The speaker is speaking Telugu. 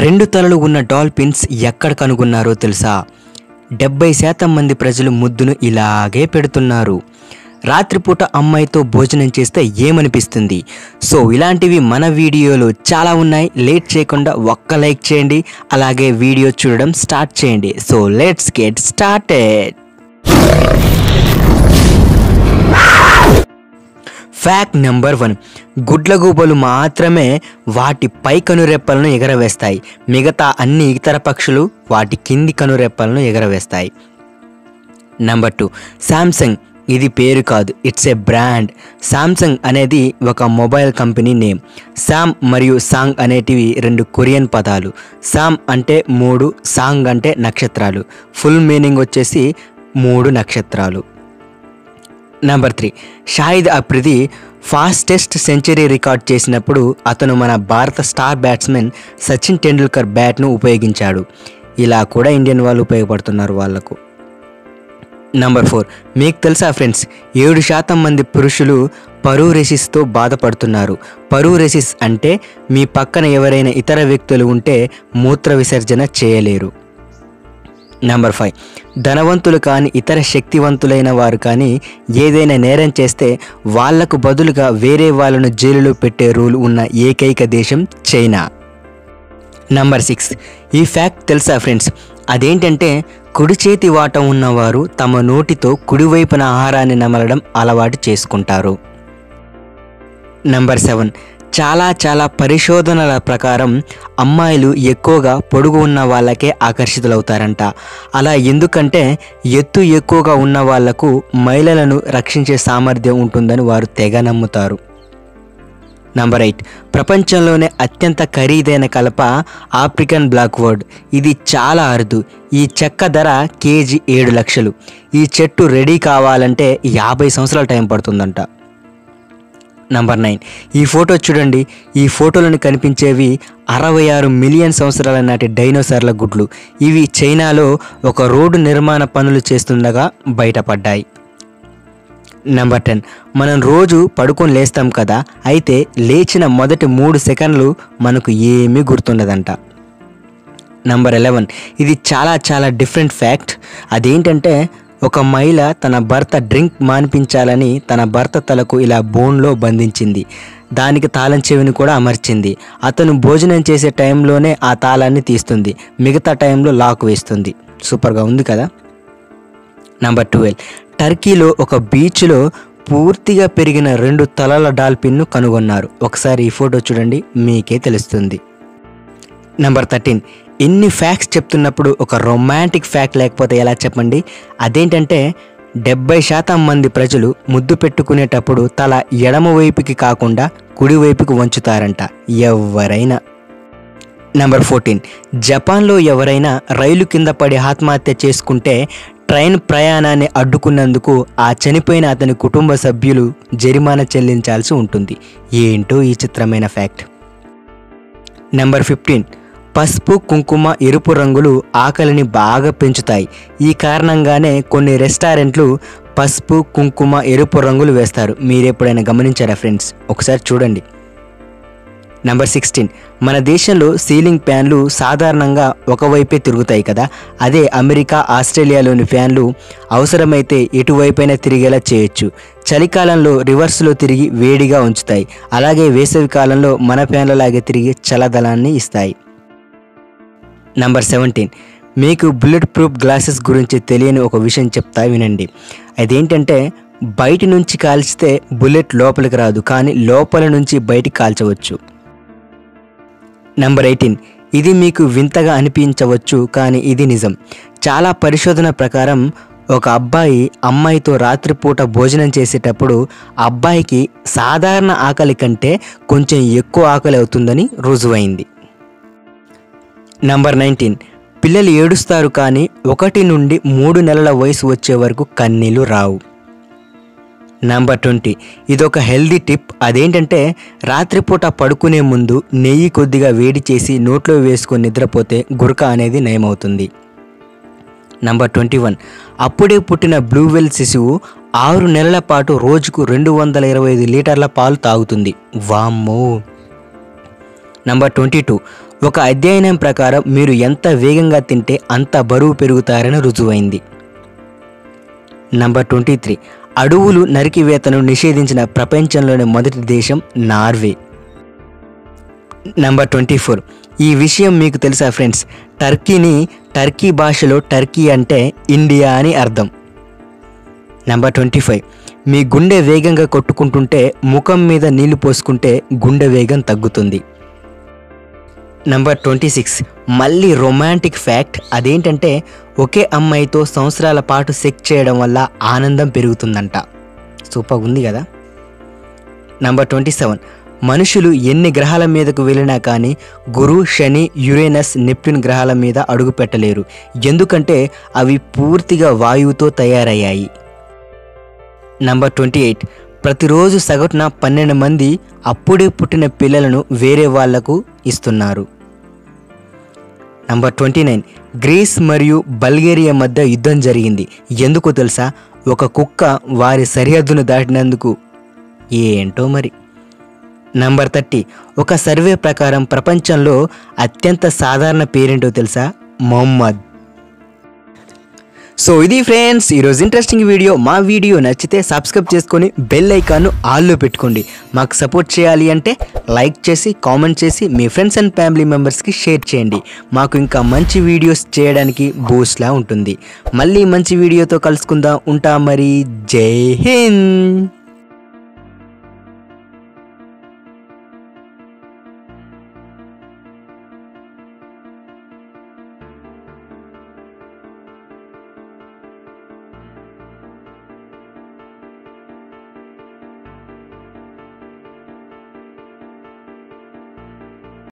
రెండు తలలు ఉన్న డాల్ఫిన్స్ ఎక్కడ కనుగొన్నారో తెలుసా డెబ్బై శాతం మంది ప్రజలు ముద్దును ఇలాగే పెడుతున్నారు రాత్రిపూట అమ్మాయితో భోజనం చేస్తే ఏమనిపిస్తుంది సో ఇలాంటివి మన వీడియోలో చాలా ఉన్నాయి లేట్ చేయకుండా ఒక్క లైక్ చేయండి అలాగే వీడియో చూడడం స్టార్ట్ చేయండి so let's get started fact number one గుడ్లగూబలు మాత్రమే వాటి పై కనురెప్పలను ఎగరవేస్తాయి మిగతా అన్ని ఇతర పక్షులు వాటి కింది కనురెప్పలను ఎగరవేస్తాయి నెంబర్ టూ శాంసంగ్ ఇది పేరు కాదు ఇట్స్ ఏ బ్రాండ్ శాంసంగ్ అనేది ఒక మొబైల్ కంపెనీ నేమ్ శామ్ మరియు సాంగ్ అనేటివి రెండు కొరియన్ పదాలు శామ్ అంటే మూడు సాంగ్ అంటే నక్షత్రాలు ఫుల్ మీనింగ్ వచ్చేసి మూడు నక్షత్రాలు number three Shahid Afridi fastest century record చేసినప్పుడు అతను మన భారత స్టార్ బ్యాట్స్మెన్ సచిన్ టెండూల్కర్ బ్యాట్ను ఉపయోగించాడు ఇలా కూడా ఇండియన్ వాళ్ళు ఉపయోగపడుతున్నారు వాళ్లకు నంబర్ ఫోర్ మీకు తెలుసా ఫ్రెండ్స్ ఏడు శాతం మంది పురుషులు పరూరెసిస్తో బాధపడుతున్నారు పరూరెసిస్ అంటే మీ పక్కన ఎవరైనా ఇతర వ్యక్తులు ఉంటే మూత్ర విసర్జన చేయలేరు నెంబర్ ఫైవ్ ధనవంతులు కానీ ఇతర శక్తివంతులైన వారు కానీ ఏదైనా నేరం చేస్తే వాళ్లకు బదులుగా వేరే వాళ్ళను జైలులో పెట్టే రూల్ ఉన్న ఏకైక దేశం చైనా నంబర్ సిక్స్ ఈ ఫ్యాక్ట్ తెలుసా ఫ్రెండ్స్ అదేంటంటే కుడి చేతి వాటం ఉన్నవారు తమ నోటితో కుడివైపున ఆహారాన్ని నమలడం అలవాటు చేసుకుంటారు నంబర్ సెవెన్ చాలా చాలా పరిశోధనల ప్రకారం అమ్మాయిలు ఎక్కువగా పొడుగు ఉన్న వాళ్ళకే ఆకర్షితులవుతారంట అలా ఎందుకంటే ఎత్తు ఎక్కువగా ఉన్న వాళ్లకు మహిళలను రక్షించే సామర్థ్యం ఉంటుందని వారు తెగ నమ్ముతారు నంబర్ ఎయిట్ ప్రపంచంలోనే అత్యంత ఖరీదైన కలప ఆఫ్రికన్ బ్లాక్ వర్డ్ ఇది చాలా అరుదు ఈ చెక్క ధర కేజీ ఏడు లక్షలు ఈ చెట్టు రెడీ కావాలంటే యాభై సంవత్సరాల టైం పడుతుందంట నంబర్ నైన్ ఈ ఫోటో చూడండి ఈ ఫోటోలను కనిపించేవి అరవై ఆరు మిలియన్ సంవత్సరాల నాటి డైనోసార్ల గుడ్లు ఇవి చైనాలో ఒక రోడ్డు నిర్మాణ పనులు చేస్తుండగా బయటపడ్డాయి నెంబర్ టెన్ మనం రోజు పడుకొని లేస్తాం కదా అయితే లేచిన మొదటి మూడు సెకండ్లు మనకు ఏమీ గుర్తుండదంట నంబర్ ఎలెవెన్ ఇది చాలా చాలా డిఫరెంట్ ఫ్యాక్ట్ అదేంటంటే ఒక మహిళ తన భర్త డ్రింక్ మాన్పించాలని తన భర్త తలకు ఇలా బోన్లో బంధించింది దానికి తాళం చెవిని కూడా అమర్చింది అతను భోజనం చేసే టైంలోనే ఆ తాళాన్ని తీస్తుంది మిగతా టైంలో లాక్ వేస్తుంది సూపర్గా ఉంది కదా నంబర్ ట్వెల్వ్ టర్కీలో ఒక బీచ్లో పూర్తిగా పెరిగిన రెండు తలల డాల్ఫిన్ను కనుగొన్నారు ఒకసారి ఈ ఫోటో చూడండి మీకే తెలుస్తుంది నెంబర్ థర్టీన్ ఇన్ని ఫ్యాక్ట్స్ చెప్తున్నప్పుడు ఒక రొమాంటిక్ ఫ్యాక్ట్ లేకపోతే ఎలా చెప్పండి అదేంటంటే డెబ్బై శాతం మంది ప్రజలు ముద్దు పెట్టుకునేటప్పుడు తల ఎడమ వైపుకి కాకుండా కుడి వైపుకి వంచుతారంట ఎవరైనా నెంబర్ ఫోర్టీన్ జపాన్లో ఎవరైనా రైలు కింద పడి ఆత్మహత్య చేసుకుంటే ట్రైన్ ప్రయాణాన్ని అడ్డుకున్నందుకు ఆ చనిపోయిన అతని కుటుంబ సభ్యులు జరిమానా చెల్లించాల్సి ఉంటుంది ఏంటో ఈ చిత్రమైన ఫ్యాక్ట్ నెంబర్ ఫిఫ్టీన్ పసుపు కుంకుమ ఎరుపు రంగులు ఆకలిని బాగా పెంచుతాయి ఈ కారణంగానే కొన్ని రెస్టారెంట్లు పసుపు కుంకుమ ఎరుపు రంగులు వేస్తారు మీరు ఎప్పుడైనా గమనించారా ఫ్రెండ్స్ ఒకసారి చూడండి నెంబర్ సిక్స్టీన్ మన దేశంలో సీలింగ్ ఫ్యాన్లు సాధారణంగా ఒకవైపే తిరుగుతాయి కదా అదే అమెరికా ఆస్ట్రేలియాలోని ఫ్యాన్లు అవసరమైతే ఎటువైపైనా తిరిగేలా చేయొచ్చు చలికాలంలో రివర్స్లో తిరిగి వేడిగా ఉంచుతాయి అలాగే వేసవి కాలంలో మన ఫ్యాన్లలాగే తిరిగి చల్లదనాన్ని ఇస్తాయి నంబర్ సెవెంటీన్ మీకు బుల్లెట్ ప్రూఫ్ గ్లాసెస్ గురించి తెలియని ఒక విషయం చెప్తా వినండి అదేంటంటే బయట నుంచి కాల్చితే బుల్లెట్ లోపలికి రాదు కానీ లోపల నుంచి బయటికి కాల్చవచ్చు నెంబర్ ఎయిటీన్ ఇది మీకు వింతగా అనిపించవచ్చు కానీ ఇది నిజం చాలా పరిశోధన ప్రకారం ఒక అబ్బాయి అమ్మాయితో రాత్రిపూట భోజనం చేసేటప్పుడు అబ్బాయికి సాధారణ ఆకలి కంటే కొంచెం ఎక్కువ ఆకలి అవుతుందని రుజువైంది నంబర్ నైన్టీన్ పిల్లలు ఏడుస్తారు కానీ ఒకటి నుండి మూడు నెలల వయసు వచ్చే వరకు కన్నీళ్ళు రావు నంబర్ ట్వంటీ ఇదొక హెల్దీ టిప్ అదేంటంటే రాత్రిపూట పడుకునే ముందు నెయ్యి కొద్దిగా వేడి చేసి నోట్లో వేసుకొని నిద్రపోతే గురక అనేది నయమవుతుంది నంబర్ ట్వంటీ వన్ అప్పుడే పుట్టిన బ్లూవెల్ శిశువు ఆరు నెలల పాటు రోజుకు రెండు వందల ఇరవై ఐదు లీటర్ల పాలు తాగుతుంది వామ్మో నంబర్ ట్వంటీ టూ ఒక అధ్యయనం ప్రకారం మీరు ఎంత వేగంగా తింటే అంత బరువు పెరుగుతారని రుజువైంది నంబర్ ట్వంటీ త్రీ అడవులు నరికివేతను నిషేధించిన ప్రపంచంలోని మొదటి దేశం నార్వే నంబర్ ట్వంటీ ఫోర్ ఈ విషయం మీకు తెలుసా ఫ్రెండ్స్ టర్కీని టర్కీ భాషలో టర్కీ అంటే ఇండియా అని అర్థం నంబర్ ట్వంటీ ఫైవ్ మీ గుండె వేగంగా కొట్టుకుంటుంటే ముఖం మీద నీళ్లు పోసుకుంటే గుండె వేగం తగ్గుతుంది నంబర్ ట్వంటీ సిక్స్ మళ్ళీ రొమాంటిక్ ఫ్యాక్ట్ అదేంటంటే ఒకే అమ్మాయితో సంవత్సరాల పాటు సెక్ చేయడం వల్ల ఆనందం పెరుగుతుందంట సూపర్ ఉంది కదా నంబర్ ట్వంటీ సెవెన్ మనుషులు ఎన్ని గ్రహాల మీదకు వెళ్ళినా కానీ గురు శని యురేనస్ నెప్ట్యూన్ గ్రహాల మీద అడుగు పెట్టలేరు ఎందుకంటే అవి పూర్తిగా వాయువుతో తయారయ్యాయి నంబర్ ట్వంటీ ఎయిట్ ప్రతిరోజు సగటున పన్నెండు మంది అప్పుడే పుట్టిన పిల్లలను వేరే వాళ్లకు ఇస్తున్నారు నంబర్ ట్వంటీ నైన్ గ్రీస్ మరియు బల్గేరియా మధ్య యుద్ధం జరిగింది ఎందుకు తెలుసా ఒక కుక్క వారి సరిహద్దును దాటినందుకు ఏంటో మరి నంబర్ థర్టీ ఒక సర్వే ప్రకారం ప్రపంచంలో అత్యంత సాధారణ పేరేంటో తెలుసా మొహమ్మద్ సో ఇది ఫ్రెండ్స్ ఈరోజు ఇంట్రెస్టింగ్ వీడియో మా వీడియో నచ్చితే సబ్స్క్రైబ్ చేసుకొని బెల్ ఐకాన్ను ఆల్లో పెట్టుకోండి మాకు సపోర్ట్ చేయాలి అంటే లైక్ చేసి కామెంట్ చేసి మీ ఫ్రెండ్స్ అండ్ ఫ్యామిలీ మెంబర్స్కి షేర్ చేయండి మాకు ఇంకా మంచి వీడియోస్ చేయడానికి బూస్ట్లా ఉంటుంది మళ్ళీ మంచి వీడియోతో కలుసుకుందాం ఉంటా మరి జై హింద్